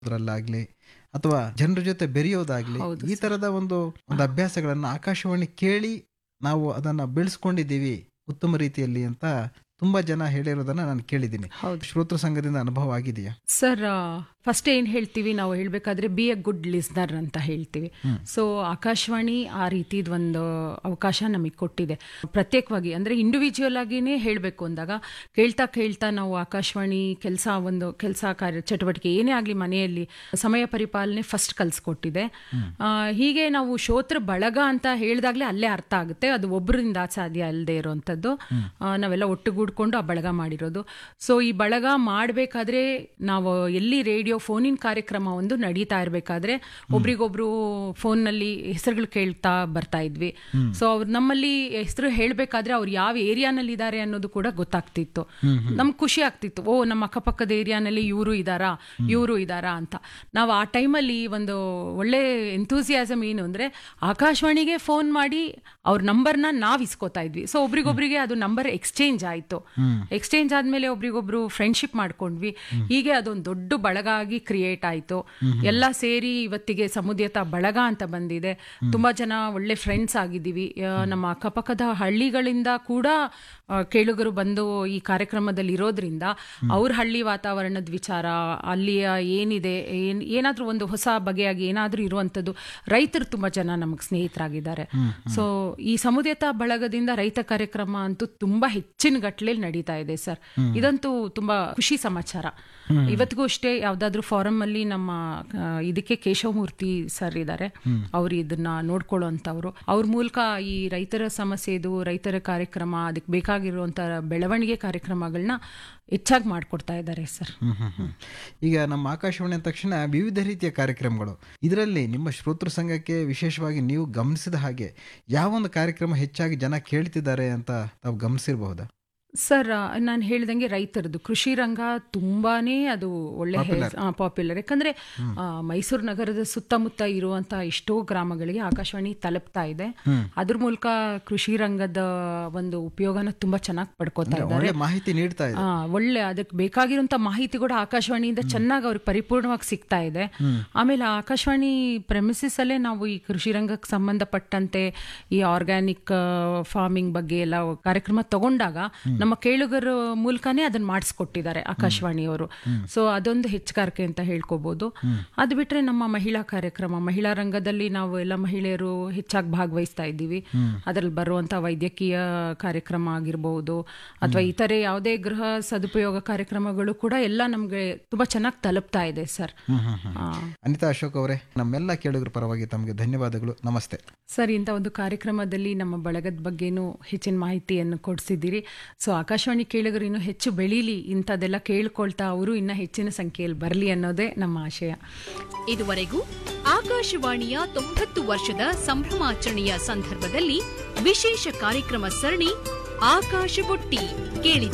ಅದ್ರಲ್ಲಾಗ್ಲಿ ಅಥವಾ ಜನರ ಜೊತೆ ಬೆರೆಯೋದಾಗ್ಲಿ ಹೌದು ಈ ತರದ ಒಂದು ಒಂದು ಅಭ್ಯಾಸಗಳನ್ನ ಆಕಾಶವಾಣಿ ಕೇಳಿ ನಾವು ಅದನ್ನ ಬೆಳೆಸ್ಕೊಂಡಿದ್ದೀವಿ ಉತ್ತಮ ರೀತಿಯಲ್ಲಿ ಅಂತ ತುಂಬಾ ಜನ ಹೇಳಿರೋದನ್ನ ನಾನು ಕೇಳಿದ್ದೀನಿ ಹೌದು ಶ್ರೋತೃ ಸಂಘದಿಂದ ಅನುಭವ ಆಗಿದೆಯಾ ಸರ್ ಫಸ್ಟ್ ಏನು ಹೇಳ್ತೀವಿ ನಾವು ಹೇಳಬೇಕಾದ್ರೆ ಬಿ ಎ ಗುಡ್ ಲಿಸ್ನರ್ ಅಂತ ಹೇಳ್ತೀವಿ ಸೊ ಆಕಾಶವಾಣಿ ಆ ರೀತಿದ್ ಒಂದು ಅವಕಾಶ ನಮಗೆ ಕೊಟ್ಟಿದೆ ಪ್ರತ್ಯೇಕವಾಗಿ ಅಂದರೆ ಇಂಡಿವಿಜುವಲ್ ಆಗಿನೇ ಹೇಳಬೇಕು ಅಂದಾಗ ಕೇಳ್ತಾ ಕೇಳ್ತಾ ನಾವು ಆಕಾಶವಾಣಿ ಕೆಲಸ ಒಂದು ಕೆಲಸ ಕಾರ್ಯ ಚಟುವಟಿಕೆ ಏನೇ ಆಗಲಿ ಮನೆಯಲ್ಲಿ ಸಮಯ ಪರಿಪಾಲನೆ ಫಸ್ಟ್ ಕಲಿಸ್ಕೊಟ್ಟಿದೆ ಆ, ಹೀಗೆ ನಾವು ಶ್ರೋತೃ ಬಳಗ ಅಂತ ಹೇಳಿದಾಗಲೇ ಅಲ್ಲೇ ಅರ್ಥ ಆಗುತ್ತೆ ಅದು ಒಬ್ಬರಿಂದ ಸಾಧ್ಯ ಅಲ್ಲದೆ ಇರೋವಂಥದ್ದು ಆ, ನಾವೆಲ್ಲ ಒಟ್ಟುಗೂಡ್ಕೊಂಡು ಆ ಬಳಗ ಮಾಡಿರೋದು ಸೊ ಈ ಬಳಗ ಮಾಡಬೇಕಾದ್ರೆ ನಾವು ಎಲ್ಲಿ ರೇಡಿಯೋ ಫೋನಿನ ಕಾರ್ಯಕ್ರಮ ಒಂದು ನಡೀತಾ ಇರಬೇಕಾದ್ರೆ ಒಬ್ರಿಗೊಬ್ರು ಫೋನ್ನಲ್ಲಿ ಹೆಸರುಗಳು ಕೇಳ್ತಾ ಬರ್ತಾ ಇದ್ವಿ ಸೊ ಅವ್ರು ನಮ್ಮಲ್ಲಿ ಹೆಸರು ಹೇಳಬೇಕಾದ್ರೆ ಅವ್ರು ಯಾವ ಏರಿಯಾನಲ್ಲಿ ಇದ್ದಾರೆ ಅನ್ನೋದು ಕೂಡ ಗೊತ್ತಾಗ್ತಿತ್ತು ನಮ್ಗೆ ಖುಷಿ ಆಗ್ತಿತ್ತು ಓ ನಮ್ಮ ಅಕ್ಕಪಕ್ಕದ ಏರಿಯಾನಲ್ಲಿ ಇವರು ಇದ್ದಾರಾ ಇವರು ಇದ್ದಾರಾ ಅಂತ ನಾವು ಆ ಟೈಮಲ್ಲಿ ಒಂದು ಒಳ್ಳೆ ಎಂತೂಸಿಯಾಸಮ್ ಏನು ಅಂದರೆ ಆಕಾಶವಾಣಿಗೆ ಫೋನ್ ಮಾಡಿ ಅವ್ರ ನಂಬರ್ನ ನಾವು ಇಸ್ಕೋತಾ ಇದ್ವಿ ಸೊ ಒಬ್ರಿಗೊಬ್ರಿಗೆ ಅದು ನಂಬರ್ ಎಕ್ಸ್ಚೇಂಜ್ ಆಯಿತು ಎಕ್ಸ್ಚೇಂಜ್ ಆದಮೇಲೆ ಒಬ್ರಿಗೊಬ್ರು ಫ್ರೆಂಡ್ಶಿಪ್ ಮಾಡ್ಕೊಂಡ್ವಿ ಹೀಗೆ ಅದೊಂದು ದೊಡ್ಡ ಬಳಗ ಆಗಿ ಕ್ರಿಯೇಟ್ ಆಯಿತು ಎಲ್ಲ ಸೇರಿ ಇವತ್ತಿಗೆ ಸಮುದ್ಯತ ಬಳಗ ಅಂತ ಬಂದಿದೆ ತುಂಬಾ ಜನ ಒಳ್ಳೆ ಫ್ರೆಂಡ್ಸ್ ಆಗಿದ್ದೀವಿ ಆ, ನಮ್ಮ ಅಕ್ಕಪಕ್ಕದ ಹಳ್ಳಿಗಳಿಂದ ಕೂಡ ಆ, ಕೇಳುಗರು ಬಂದು ಈ ಕಾರ್ಯಕ್ರಮದಲ್ಲಿ ಇರೋದ್ರಿಂದ ಅವ್ರ ಹಳ್ಳಿ ವಾತಾವರಣದ ವಿಚಾರ ಅಲ್ಲಿಯ ಏನಿದೆ ಏನ್ ಏನಾದ್ರೂ ಒಂದು ಹೊಸ ಬಗೆಯಾಗಿ ಏನಾದ್ರೂ ಇರುವಂಥದ್ದು ರೈತರು ತುಂಬಾ ಜನ ನಮಗೆ ಸ್ನೇಹಿತರಾಗಿದ್ದಾರೆ ಸೊ ಈ ಸಮುದ್ಯತ ಬಳಗದಿಂದ ರೈತ ಕಾರ್ಯಕ್ರಮ ಅಂತೂ ತುಂಬಾ ಹೆಚ್ಚಿನ ಗಟ್ಲೆಯಲ್ಲಿ ನಡೀತಾ ಇದೆ ಸರ್ ಇದಂತೂ ತುಂಬಾ ಖುಷಿ ಸಮಾಚಾರ ಇವತ್ತಿಗೂ ಅಷ್ಟೇ ಯಾವ್ದಾದ್ರು ಫಾರಂ ಅಲ್ಲಿ ನಮ್ಮ ಆ, ಇದಕ್ಕೆ ಕೇಶವಮೂರ್ತಿ ಸರ್ ಇದ್ದಾರೆ ಅವ್ರು ಇದನ್ನ ನೋಡ್ಕೊಳ್ಳೋಂಥವ್ರು ಅವ್ರ ಮೂಲಕ ಈ ರೈತರ ಸಮಸ್ಯೆದು ರೈತರ ಕಾರ್ಯಕ್ರಮ ಅದಕ್ಕೆ ಬೇಕಾಗಿರುವಂತ ಬೆಳವಣಿಗೆ ಕಾರ್ಯಕ್ರಮಗಳನ್ನ ಹೆಚ್ಚಾಗಿ ಮಾಡ್ಕೊಡ್ತಾ ಇದ್ದಾರೆ ಸರ್ ಹ್ಮ್ ಹ್ಮ್ ಹ್ಮ್. ಈಗ ನಮ್ಮ ಆಕಾಶವಾಣಿ ಅಂದ ತಕ್ಷಣ ವಿವಿಧ ರೀತಿಯ ಕಾರ್ಯಕ್ರಮಗಳು ಇದರಲ್ಲಿ ನಿಮ್ಮ ಶ್ರೋತೃ ಸಂಘಕ್ಕೆ ವಿಶೇಷವಾಗಿ ನೀವು ಗಮನಿಸಿದ ಹಾಗೆ ಯಾವೊಂದು ಕಾರ್ಯಕ್ರಮ ಹೆಚ್ಚಾಗಿ ಜನ ಕೇಳ್ತಿದ್ದಾರೆ ಅಂತ ತಾವು ಗಮನಿಸಿರಬಹುದಾ ಸರ್ ನಾನು ಹೇಳ್ದಂಗೆ ರೈತರದ್ದು ಕೃಷಿ ರಂಗ ತುಂಬಾನೇ ಅದು ಒಳ್ಳೆ ಪಾಪ್ಯುಲರ್ ಯಾಕಂದ್ರೆ ಆ, ಮೈಸೂರು ನಗರದ ಸುತ್ತಮುತ್ತ ಇರುವಂತ ಎಷ್ಟೋ ಗ್ರಾಮಗಳಿಗೆ ಆಕಾಶವಾಣಿ ತಲುಪ್ತಾ ಇದೆ ಅದ್ರ ಮೂಲಕ ಕೃಷಿ ರಂಗದ ಒಂದು ಉಪಯೋಗನ ತುಂಬಾ ಚೆನ್ನಾಗಿ ಪಡ್ಕೋತಾ ಇದ್ದಾರೆ ಒಳ್ಳೆ ಮಾಹಿತಿ ನೀಡ್ತಾ ಇದೆ ಆ, ಒಳ್ಳೆ ಅದಕ್ಕೆ ಬೇಕಾಗಿರುವಂತ ಮಾಹಿತಿ ಕೂಡ ಆಕಾಶವಾಣಿಯಿಂದ ಚೆನ್ನಾಗಿ ಅವ್ರಿಗೆ ಪರಿಪೂರ್ಣವಾಗಿ ಸಿಗ್ತಾ ಇದೆ ಆಮೇಲೆ ಆಕಾಶವಾಣಿ ಪ್ರೆಮಿಸಿಸ್ ಅಲ್ಲೇ ನಾವು ಈ ಕೃಷಿ ರಂಗಕ್ಕೆ ಸಂಬಂಧಪಟ್ಟಂತೆ ಈ ಆರ್ಗ್ಯಾನಿಕ್ ಫಾರ್ಮಿಂಗ್ ಬಗ್ಗೆ ಎಲ್ಲ ಕಾರ್ಯಕ್ರಮ ತಗೊಂಡಾಗ ನಮ್ಮ ಕೇಳುಗರ ಮೂಲಕನೇ ಅದನ್ನ ಮಾಡಿಸ್ಕೊಟ್ಟಿದ್ದಾರೆ ಆಕಾಶವಾಣಿಯವರು ಸೊ ಅದೊಂದು ಹೆಚ್ಚುಗಾರಿಕೆ ಅಂತ ಹೇಳ್ಕೋಬಹುದು ಅದು ಬಿಟ್ರೆ ನಮ್ಮ ಮಹಿಳಾ ಕಾರ್ಯಕ್ರಮ ಮಹಿಳಾ ರಂಗದಲ್ಲಿ ನಾವು ಎಲ್ಲ ಮಹಿಳೆಯರು ಹೆಚ್ಚಾಗಿ ಭಾಗವಹಿಸ್ತಾ ಇದ್ದೀವಿ ಅದರಲ್ಲಿ ಬರುವಂತ ವೈದ್ಯಕೀಯ ಕಾರ್ಯಕ್ರಮ ಆಗಿರ್ಬಹುದು ಅಥವಾ ಇತರೆ ಯಾವುದೇ ಗೃಹ ಸದುಪಯೋಗ ಕಾರ್ಯಕ್ರಮಗಳು ಕೂಡ ಎಲ್ಲ ನಮ್ಗೆ ತುಂಬಾ ಚೆನ್ನಾಗಿ ತಲುಪ್ತಾ ಇದೆ ಸರ್ ಆ, ಅನಿತಾ ಅಶೋಕ್ ಅವರೇ ನಮ್ಮೆಲ್ಲ ಕೇಳುಗರ ಪರವಾಗಿ ತಮಗೆ ಧನ್ಯವಾದಗಳು ನಮಸ್ತೆ ಸರ್ ಇಂಥ ಒಂದು ಕಾರ್ಯಕ್ರಮದಲ್ಲಿ ನಮ್ಮ ಬಳಗದ ಬಗ್ಗೆನೂ ಹೆಚ್ಚಿನ ಮಾಹಿತಿಯನ್ನು ಕೊಡಿಸಿದ್ದೀರಿ ಸೊ ಆಕಾಶವಾಣಿ ಕೇಳುಗರು ಇನ್ನೂ ಹೆಚ್ಚು ಬೆಳೀಲಿ ಇಂಥದ್ದೆಲ್ಲ ಕೇಳ್ಕೊಳ್ತಾ ಅವರು ಇನ್ನೂ ಹೆಚ್ಚಿನ ಸಂಖ್ಯೆಯಲ್ಲಿ ಬರಲಿ ಅನ್ನೋದೇ ನಮ್ಮ ಆಶಯ ಇದುವರೆಗೂ ಆಕಾಶವಾಣಿಯ ತೊಂಬತ್ತು ವರ್ಷದ ಸಂಭ್ರಮಾಚರಣೆಯ ಸಂದರ್ಭದಲ್ಲಿ ವಿಶೇಷ ಕಾರ್ಯಕ್ರಮ ಸರಣಿ ಆಕಾಶ ಬುಟ್ಟಿ ಕೇಳಿದೆ